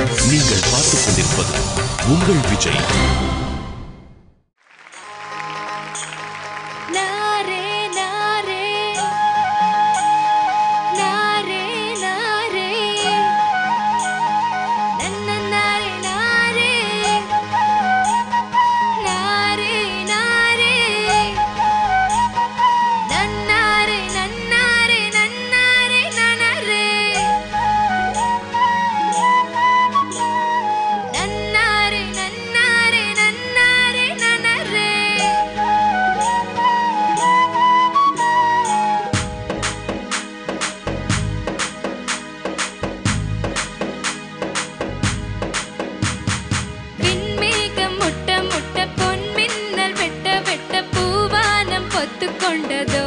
நீங்கள் பார்த்துக் கொண்டிருப்பது உங்கள் விஜய் நாரே நாரே நாரே நாரே நன்ன நாரே நாரே நாரே நாரே நன்னாரே நன்னாரே நன்னாரே நனரே நன்னாரே நன்னாரே நன்னாரே நனரே விண்மேகம் முட்ட முட்ட பொன் மின்னல் வெட்ட வெட்ட பூவானம் பொத்து கொண்டதோ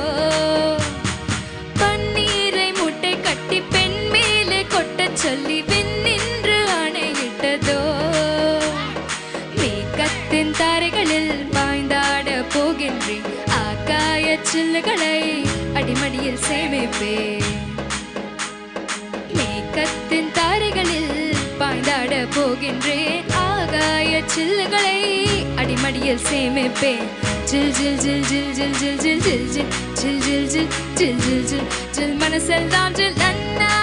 பன்னீரை முட்டை கட்டி பெண் மேலே கொட்டச் சொல்லி விண்ணின்று ஆணையிட்டதோ மேகத்தின் தாரைகளில் பாய்ந்தாட போகின்றேன் ஆகாய சில்லுகளை அடிமடியில் சேமிப்பேன் மேகத்தின் தாரைகளில் பாய்ந்தாட போகின்றேன் ஆகாய சில்லுகளை அடிமடியில் சேமிப்பேன் ஜில் ஜில் ஜில் ஜில் ஜில் ஜில் ஜில் ஜில் ஜில் ஜில் ஜில் ஜில் ஜில் ஜில் ஜில் ஜில் மனசெல்லாம் ஜில் நன்னா